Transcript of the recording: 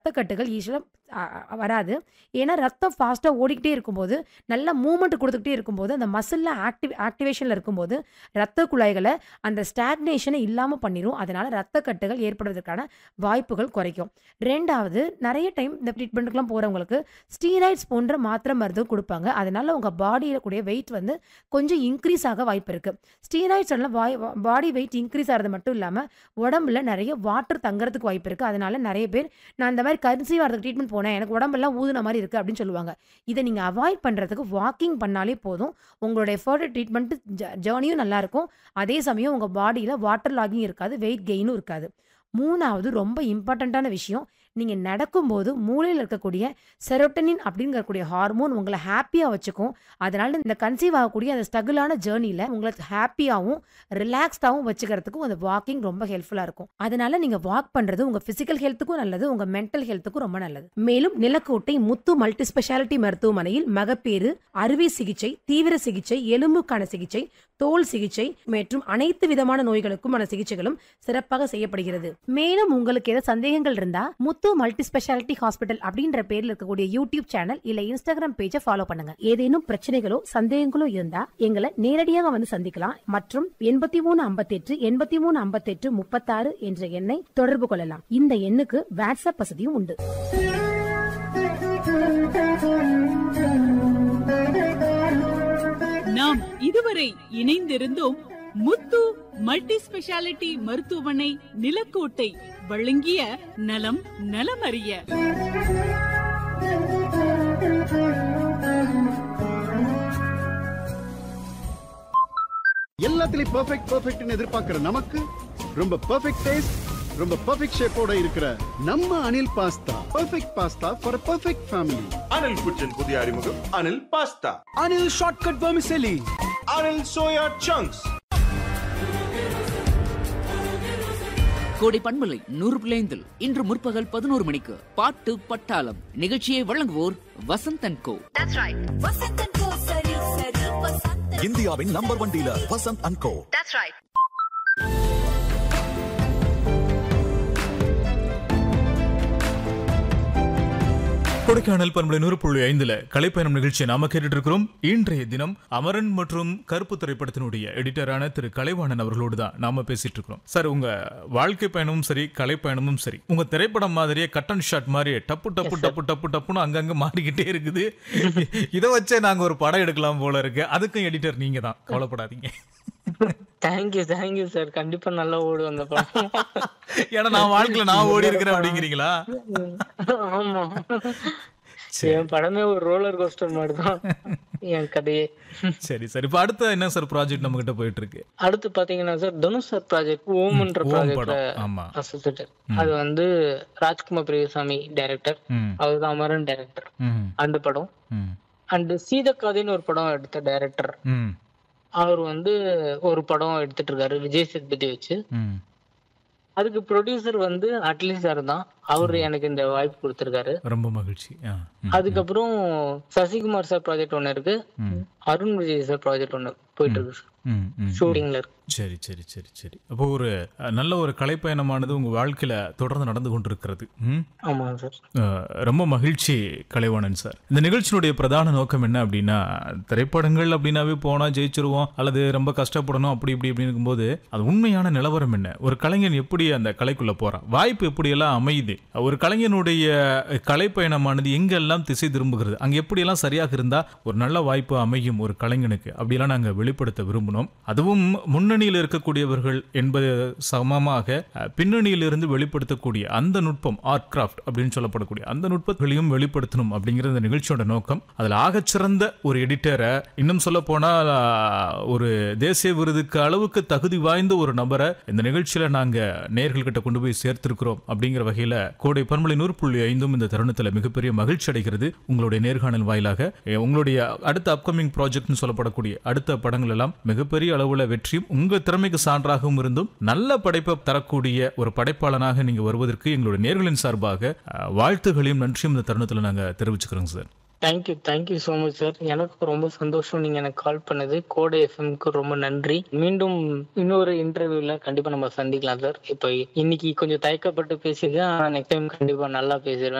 ரத்தக்கட்டுகள் ஈஸியாக வராது ஏன்னா ரத்தம் ஃபாஸ்ட்டாக ஓடிக்கிட்டே இருக்கும்போது நல்ல மூமெண்ட் கொடுத்துக்கிட்டே இருக்கும்போது அந்த மசிலில் ஆக்டிவ் ஆக்டிவேஷனில் இருக்கும்போது ரத்த குழாய்களை அந்த ஸ்டாக்னேஷனை இல்லாமல் பண்ணிடும் அதனால் ரத்தக்கட்டுகள் ஏற்படுவதற்கான வாய்ப்புகள் குறைக்கும் ரெண்டாவது நிறைய டைம் இந்த ட்ரீட்மெண்ட்டுக்குலாம் போகிறவங்களுக்கு ஸ்டீராய்ட்ஸ் போன்ற மாத்திரை மருந்து கொடுப்பாங்க அதனால் உங்கள் பாடியில் கூடிய வெயிட் வந்து கொஞ்சம் இன்க்ரீஸ் ஆக வாய்ப்பு இருக்குது ஸ்டீராய்ட்ஸ் எல்லாம் வாய் பாடி வெயிட் இன்க்ரீஸ் ஆகிறது மட்டும் இல்லாமல் உடம்புல நிறைய வாட்டர் தங்குறதுக்கு வாய்ப்பு இருக்குது அதனால நிறைய பேர் நான் இந்த மாதிரி கன்சீவ் ஆகிறதுக்கு ட்ரீட்மெண்ட் போனேன் எனக்கு உடம்பெல்லாம் ஊதுன மாதிரி இருக்குது அப்படின்னு சொல்லுவாங்க இதை நீங்கள் அவாய்ட் பண்ணுறதுக்கு வாக்கிங் பண்ணாலே போதும் உங்களுடைய ஃபர்தர் ட்ரீட்மெண்ட் ஜேர்னியும் நல்லாயிருக்கும் அதே சமயம் உங்கள் பாடியில் வாட்டர் லாகிங் இருக்காது வெயிட் கெயினும் இருக்காது மூணாவது ரொம்ப இம்பார்ட்டண்ட்டான விஷயம் நீங்கள் நடக்கும்போது மூளையில் இருக்கக்கூடிய செரோட்டனின் அப்படிங்கக்கூடிய ஹார்மோன் உங்களை ஹாப்பியாக வச்சுக்கும் அதனால இந்த கன்சீவ் ஆகக்கூடிய அந்த ஸ்ட்ரகிளான ஜேர்னியில் உங்களை ஹாப்பியாகவும் ரிலாக்ஸ்டாகவும் வச்சுக்கிறதுக்கும் அந்த வாக்கிங் ரொம்ப ஹெல்ப்ஃபுல்லாக இருக்கும் அதனால நீங்கள் வாக் பண்ணுறது உங்கள் ஃபிசிக்கல் ஹெல்த்துக்கும் நல்லது உங்கள் மென்டல் ஹெல்த்துக்கும் ரொம்ப நல்லது மேலும் நிலக்கோட்டை முத்து மல்டி ஸ்பெஷாலிட்டி மருத்துவமனையில் மகப்பேறு அறுவை சிகிச்சை தீவிர சிகிச்சை எலும்புக்கான சிகிச்சை தோல் சிகிச்சை மற்றும் அனைத்து விதமான நோய்களுக்குமான சிகிச்சைகளும் சிறப்பாக செய்யப்படுகிறது மேலும் உங்களுக்கு ஏதாவது சந்தேகங்கள் இருந்தா முத்து மல்டி ஸ்பெஷாலிட்டி ஹாஸ்பிட்டல் அப்படின்ற பேர்ல இருக்கக்கூடிய யூடியூப் சேனல் இல்ல இன்ஸ்டாகிராம் பேஜை ஃபாலோ பண்ணுங்க ஏதேனும் பிரச்சனைகளோ சந்தேகங்களோ இருந்தா எங்களை நேரடியாக வந்து சந்திக்கலாம் மற்றும் எண்பத்தி மூணு ஐம்பத்தெட்டு எண்பத்தி மூணு ஐம்பத்தெட்டு முப்பத்தாறு என்ற எண்ணை தொடர்பு கொள்ளலாம் இந்த எண்ணுக்கு வாட்ஸ்அப் வசதியும் உண்டு நாம் இதுவரை இணைந்திருந்தோம் முத்து மல்டி ஸ்பெஷாலிட்டி மருத்துவமனை நிலக்கோட்டை வழங்கிய நலம் நலமறிய எல்லாத்துலயும் பெர்ஃபெக்ட் பெர்ஃபெக்ட்னு எதிர்பார்க்கிற நமக்கு ரொம்ப பெர்ஃபெக்ட் டேஸ்ட் ரொம்ப பெர்ஃபெக்ட் ஷேப்போட இருக்கிற நம்ம Anil pasta perfect pasta for perfect family Anil കുച്ചൻ പുതിയ അറിമുഖം Anil pasta Anil Shortcut Vermicelli. Anil soya chunks கோடை பண்பலை நூறு பிள்ளைந்தில் இன்று முற்பகல் பதினோரு மணிக்கு பாட்டு பட்டாளம் நிகழ்ச்சியை வழங்குவோர் வசந்தன் கோ இந்தியாவின் number one dealer Vasanth and co Kodaikanal பண்பலை நூறு புள்ளி ஐந்துல கலைப்பயணம் நிகழ்ச்சியை நாம கேட்டுட்டு இருக்கிறோம் இன்றைய தினம் அமரன் மற்றும் கருப்பு திரைப்படத்தினுடைய எடிட்டரான திரு கலைவாணன் அவர்களோடு தான் நாம பேசிட்டு இருக்கிறோம் சார் உங்க வாழ்க்கை பயணமும் சரி கலைப்பயணமும் சரி உங்க திரைப்படம் மாதிரியே கட் அண்ட் ஷாட் மாதிரி டப்பு டப்பு டப்பு டப்பு டப்புன்னு அங்கங்க மாறிக்கிட்டே இருக்குது இதை வச்சே நாங்க ஒரு படம் எடுக்கலாம் போல இருக்கு அதுக்கும் எடிட்டர் நீங்க தான் கவலைப்படாதீங்க தேங்க்யூ தேங்க்யூ சார் கண்டிப்பா நல்லா ஓடும் அந்த படம் ஏன்னா நான் வாழ்க்கையில நான் ஓடி இருக்கிறேன் அப்படிங்கிறீங்களா ஆமா என் படமே ஒரு ரோலர் கோஸ்டர் மாதிரி தான் என் கதையே சரி சரி இப்ப அடுத்த என்ன சார் ப்ராஜெக்ட் நம்ம கிட்ட போயிட்டு இருக்கு அடுத்து பாத்தீங்கன்னா சார் தனுஷ் சார் ப்ராஜெக்ட் ஓம்ன்ற ஓம் ப்ராஜெக்ட்ல படம் ஆமா அசோசியேட்டட் அது வந்து ராஜ்குமார் பெரியசாமி டைரக்டர் ம் அவர் தான் அமரன் டைரக்டர் ம் அந்த படம் ம் அண்ட் சீதக்காதைன்னு ஒரு படம் எடுத்த டைரக்டர் ம் அவர் வந்து ஒரு படம் எடுத்துட்டு இருக்காரு விஜய் சேதுபதி வச்சு ம் அதுக்கு ப்ரொடியூசர் வந்து அட்லி சார் தான் அவரு எனக்கு இந்த வாய்ப்பு கொடுத்திருக்காரு ரொம்ப மகிழ்ச்சி ஆ, ம், அதுக்கப்புறம் சசிகுமார் சார் ப்ராஜெக்ட் ஒன்னு இருக்கு ம், அருண் விஜய் சார் ப்ராஜெக்ட் ஒன்னு போயிட்டு இருக்கு சார் ம், ம். ஷூட்டிங்ல இருக்கு சரி சரி சரி சரி அப்போ ஒரு அஹ், நல்ல ஒரு கலைப்பயணமானது உங்க வாழ்க்கையில தொடர்ந்து நடந்து கொண்டிருக்கிறது ம்? ஆமாங்க சார் அஹ், ரொம்ப மகிழ்ச்சி கலைவாணன் சார் இந்த நிகழ்ச்சியினுடைய பிரதான நோக்கம் என்ன அப்படின்னா திரைப்படங்கள் அப்படின்னாவே போனா ஜெயிச்சிருவோம் அல்லது ரொம்ப கஷ்டப்படணும் அப்படி இப்படி இப்படி இருக்கும்போது அது உண்மையான நிலவரம் என்ன ஒரு கலைஞன் எப்படி அந்த கலைக்குள்ள போறான் வாய்ப்பு எப்படியெல்லாம் அமையுது ஒரு கலைஞனுடைய கலைப்பயணமானது எங்கெல்லாம் திசை திரும்புகிறது அங்க எப்படியெல்லாம் சரியாக இருந்தா ஒரு நல்ல வாய்ப்பு அமையும் ஒரு கலைஞனுக்கு அப்படியெல்லாம் நாங்க வெளிப்படுத்த விரும்பினோம் அதுவும் முன்னணியில் இருக்கக்கூடியவர்கள் என்பது சமமாக அஹ், பின்னணியில் இருந்து வெளிப்படுத்தக்கூடிய அந்த நுட்பம் ஆர்ட் கிராஃப்ட் அப்படின்னு சொல்லப்படக்கூடிய அந்த நுட்பங்களையும் வெளிப்படுத்தணும் அப்படிங்கிற இந்த நிகழ்ச்சியோட நோக்கம் அதில் ஆகச்சிறந்த ஒரு எடிட்டரை இன்னும் சொல்ல போனால் அஹ், ஒரு தேசிய விருதுக்கு அளவுக்கு தகுதி வாய்ந்த ஒரு நபரை இந்த நிகழ்ச்சியில நாங்க நேர்கள் கிட்ட கொண்டு போய் சேர்த்திருக்கிறோம் அப்படிங்கிற வகையில கோடை பன்மலை நூறு புள்ளி ஐந்தும் இந்த தருணத்துல மிகப்பெரிய மகிழ்ச்சி அடைகிறது உங்களுடைய நேர்காணல் வாயிலாக எ, உங்களுடைய அடுத்த அப்கமிங் ப்ராஜெக்ட்னு சொல்லப்படக்கூடிய அடுத்த படங்கள் எல்லாம் மிகப்பெரிய அளவுல வெற்றியும் உங்க திறமைக்கு சான்றாகவும் இருந்தும் நல்ல படைப்பை தரக்கூடிய ஒரு படைப்பாளனாக நீங்க வருவதற்கு எங்களுடைய நேர்களின் சார்பாக அஹ், வாழ்த்துகளையும் நன்றியும் இந்த தருணத்துல நாங்க தெரிவிச்சுக்கிறோங்க sir thank you thank you so much sir எனக்கு ரொம்ப சந்தோஷம் நீங்க எனக்கு கால் பண்ணது கோடை எஃப்எம்க்கு ரொம்ப நன்றி மீண்டும் இன்னொரு இன்டர்வியூல கண்டிப்பா நம்ம சந்திக்கலாம் சார் இப்போ இன்னைக்கு கொஞ்சம் தயக்கப்பட்டு பேசியிருக்கேன் நெக்ஸ்ட் டைம் கண்டிப்பா நல்லா பேசிடுவேன்